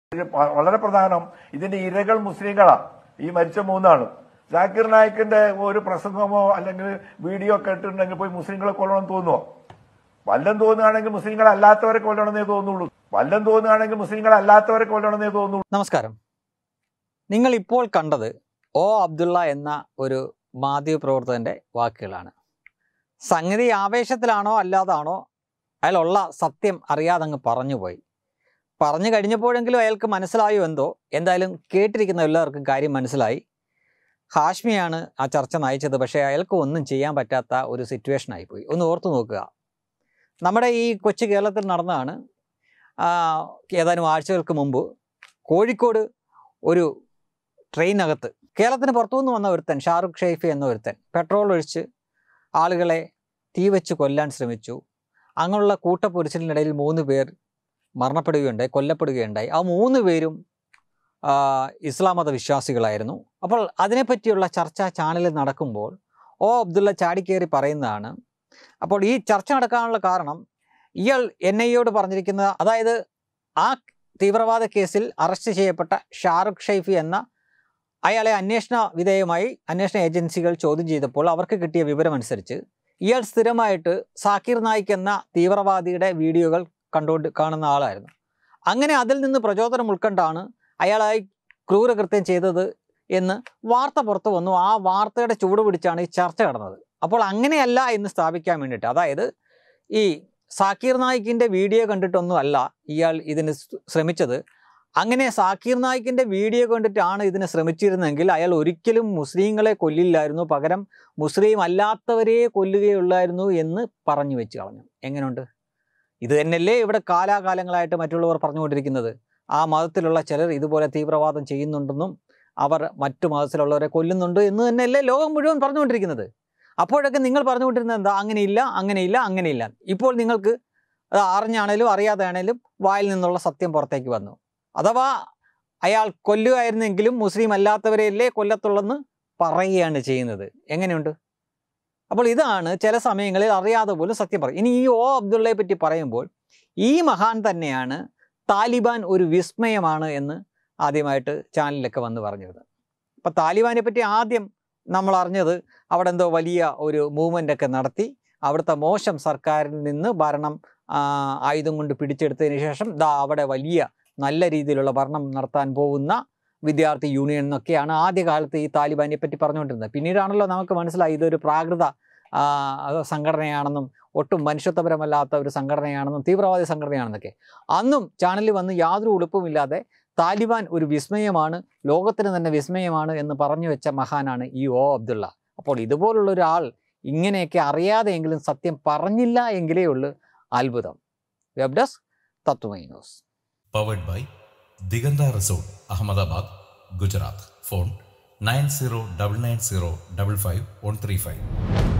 ഇത് വ- വളരെ പ്രധാനം ഇതിന്റെ ഇരകൾ മുസ്ലിങ്ങളാ ഈ മരിച്ച മൂന്നാളും ജാക്കിർ നായിക്കിന്റെ ഒരു പ്രസംഗമോ അല്ലെങ്കിൽ വീഡിയോ ഒക്കെ ഇട്ടിട്ടുണ്ടെങ്കിൽ പോയി മുസ്ലിങ്ങളെ കൊല്ലണം തോന്നുമോ വല്ലം തോന്നുകയാണെങ്കിൽ മുസ്ലിങ്ങളല്ലാത്തവരെ കൊല്ലണമെന്നേ തോന്നുള്ളൂ വല്ലം തോന്നുകയാണെങ്കിൽ മുസ്ലിങ്ങളല്ലാത്തവരെ കൊല്ലണമെന്നേ തോന്നുള്ളൂ നമസ്കാരം നിങ്ങൾ ഇപ്പോൾ കണ്ടത് ഒ അബ്ദുള്ള എന്ന ഒരു മാധ്യമപ്രവർത്തകന്റെ വാക്കുകളാണ് സംഗതി ആവേശത്തിലാണോ അല്ലാതാണോ അയാളുള്ള സത്യം അറിയാതെ അങ്ങ് പറഞ്ഞുപോയി പറഞ്ഞു കഴിഞ്ഞപ്പോഴെങ്കിലും അയാൾക്ക് മനസ്സിലായോ എന്തോ എന്തായാലും കേട്ടിരിക്കുന്ന എല്ലാവർക്കും കാര്യം മനസ്സിലായി ഹാഷ്മിയാണ് ആ ചർച്ച നയിച്ചത് പക്ഷേ അയാൾക്ക് ഒന്നും ചെയ്യാൻ പറ്റാത്ത ഒരു സിറ്റുവേഷൻ ആയിപ്പോയി ഒന്ന് ഓർത്തു നോക്കുക നമ്മുടെ ഈ കൊച്ചു കേരളത്തിൽ നടന്നതാണ് ആ, ഏതാനും ആഴ്ചകൾക്ക് മുമ്പ് കോഴിക്കോട് ഒരു ട്രെയിനകത്ത് കേരളത്തിന് പുറത്തുനിന്ന് വന്ന ഒരുത്തൻ ഷാറുഖ് ഷെയ്ഫി എന്ന ഒരുത്തൻ പെട്രോൾ ഒഴിച്ച് ആളുകളെ തീ വെച്ച് കൊല്ലാൻ ശ്രമിച്ചു അങ്ങനെയുള്ള കൂട്ടപ്പൊരിച്ചിലിനിടയിൽ മൂന്ന് പേർ മരണപ്പെടുകയുണ്ടായി കൊല്ലപ്പെടുകയുണ്ടായി ആ മൂന്ന് പേരും ആ, ഇസ്ലാം മത വിശ്വാസികളായിരുന്നു അപ്പോൾ അതിനെപ്പറ്റിയുള്ള ചർച്ച ചാനലിൽ നടക്കുമ്പോൾ ഓ അബ്ദുള്ള ചാടിക്കേറി പറയുന്നതാണ് അപ്പോൾ ഈ ചർച്ച നടക്കാനുള്ള കാരണം ഇയാൾ എൻ ഐയോട് പറഞ്ഞിരിക്കുന്ന അതായത് ആ തീവ്രവാദ കേസിൽ അറസ്റ്റ് ചെയ്യപ്പെട്ട ഷാറുഖ് ഷെയ്ഫി എന്ന അയാളെ അന്വേഷണ വിധേയമായി അന്വേഷണ ഏജൻസികൾ ചോദ്യം ചെയ്തപ്പോൾ അവർക്ക് കിട്ടിയ വിവരമനുസരിച്ച് ഇയാൾ സ്ഥിരമായിട്ട് സാക്കിർ നായിക് എന്ന തീവ്രവാദിയുടെ വീഡിയോകൾ കണ്ടുകൊണ്ട് കാണുന്ന ആളായിരുന്നു അങ്ങനെ അതിൽ നിന്ന് പ്രചോദനം ഉൾക്കൊണ്ടാണ് അയാളായി ക്രൂരകൃത്യം ചെയ്തത് എന്ന് വാർത്ത പുറത്തു വന്നു ആ വാർത്തയുടെ ചൂട് പിടിച്ചാണ് ഈ ചർച്ച നടന്നത് അപ്പോൾ അങ്ങനെയല്ല എന്ന് സ്ഥാപിക്കാൻ വേണ്ടിയിട്ട് അതായത് ഈ സാക്കീർ നായിക്കിൻ്റെ വീഡിയോ കണ്ടിട്ടൊന്നും അല്ല ഇയാൾ ഇതിന് സ് ശ്രമിച്ചത് അങ്ങനെ സാക്കീർ നായിക്കിൻ്റെ വീഡിയോ കണ്ടിട്ടാണ് ഇതിന് ശ്രമിച്ചിരുന്നെങ്കിൽ അയാൾ ഒരിക്കലും മുസ്ലിങ്ങളെ കൊല്ലില്ലായിരുന്നു പകരം മുസ്ലിം അല്ലാത്തവരെ കൊല്ലുകയുള്ളായിരുന്നു എന്ന് പറഞ്ഞു വെച്ച് കളഞ്ഞു എങ്ങനെയുണ്ട് ഇത് തന്നെയല്ലേ ഇവിടെ കാലാകാലങ്ങളായിട്ട് മറ്റുള്ളവർ പറഞ്ഞുകൊണ്ടിരിക്കുന്നത് ആ മതത്തിലുള്ള ചിലർ ഇതുപോലെ തീവ്രവാദം ചെയ്യുന്നുണ്ടെന്നും അവർ മറ്റു മതത്തിലുള്ളവരെ കൊല്ലുന്നുണ്ട് എന്ന് തന്നെയല്ലേ ലോകം മുഴുവൻ പറഞ്ഞുകൊണ്ടിരിക്കുന്നത് അപ്പോഴൊക്കെ നിങ്ങൾ പറഞ്ഞുകൊണ്ടിരുന്നത് എന്താ അങ്ങനെയില്ല അങ്ങനെയില്ല അങ്ങനെയില്ല ഇപ്പോൾ നിങ്ങൾക്ക് അത് അറിഞ്ഞാണേലും അറിയാതെ ആണേലും വായിൽ നിന്നുള്ള സത്യം പുറത്തേക്ക് വന്നു അഥവാ അയാൾ കൊല്ലുകയായിരുന്നെങ്കിലും മുസ്ലിം അല്ലാത്തവരെയല്ലേ കൊല്ലത്തുള്ളെന്ന് പറയുകയാണ് ചെയ്യുന്നത് എങ്ങനെയുണ്ട് അപ്പോൾ ഇതാണ് ചില സമയങ്ങളിൽ അറിയാതെ പോലും സത്യം പറയും ഇനി ഈ ഒ അബ്ദുള്ളയെ പറ്റി പറയുമ്പോൾ ഈ മഹാൻ തന്നെയാണ് താലിബാൻ ഒരു വിസ്മയമാണ് എന്ന് ആദ്യമായിട്ട് ചാനലിലൊക്കെ വന്ന് പറഞ്ഞത് അപ്പം താലിബാനെ പറ്റി ആദ്യം നമ്മൾ അറിഞ്ഞത് അവിടെ എന്തോ വലിയ ഒരു മൂവ്മെൻ്റ് ഒക്കെ നടത്തി അവിടുത്തെ മോശം സർക്കാരിൽ നിന്ന് ഭരണം ആ, ആയുധം കൊണ്ട് പിടിച്ചെടുത്തതിന് ശേഷം ദാ അവിടെ വലിയ നല്ല രീതിയിലുള്ള ഭരണം നടത്താൻ പോകുന്ന വിദ്യാർത്ഥി യൂണിയൻ എന്നൊക്കെയാണ് ആദ്യകാലത്ത് ഈ താലിബാനെ പറ്റി പറഞ്ഞുകൊണ്ടിരുന്നത് പിന്നീടാണല്ലോ നമുക്ക് മനസ്സിലായി ഇതൊരു പ്രാകൃത ആ, സംഘടനയാണെന്നും ഒട്ടും മനുഷ്യത്വപരമല്ലാത്ത ഒരു സംഘടനയാണെന്നും തീവ്രവാദി സംഘടനയാണെന്നൊക്കെ അന്നും ചാനലിൽ വന്ന് യാതൊരു ഉളുപ്പുമില്ലാതെ താലിബാൻ ഒരു വിസ്മയമാണ് ലോകത്തിന് തന്നെ വിസ്മയമാണ് എന്ന് പറഞ്ഞു വെച്ച മഹാനാണ് ഈ ഒ അബ്ദുള്ള അപ്പോൾ ഇതുപോലുള്ള ഒരാൾ ഇങ്ങനെയൊക്കെ അറിയാതെയെങ്കിലും സത്യം പറഞ്ഞില്ല എങ്കിലേ ഉള്ളൂ അത്ഭുതം web desk Tatwamayi news powered by Diganta resort Ahmedabad Gujarat phone nine zero double nine zero double five one three five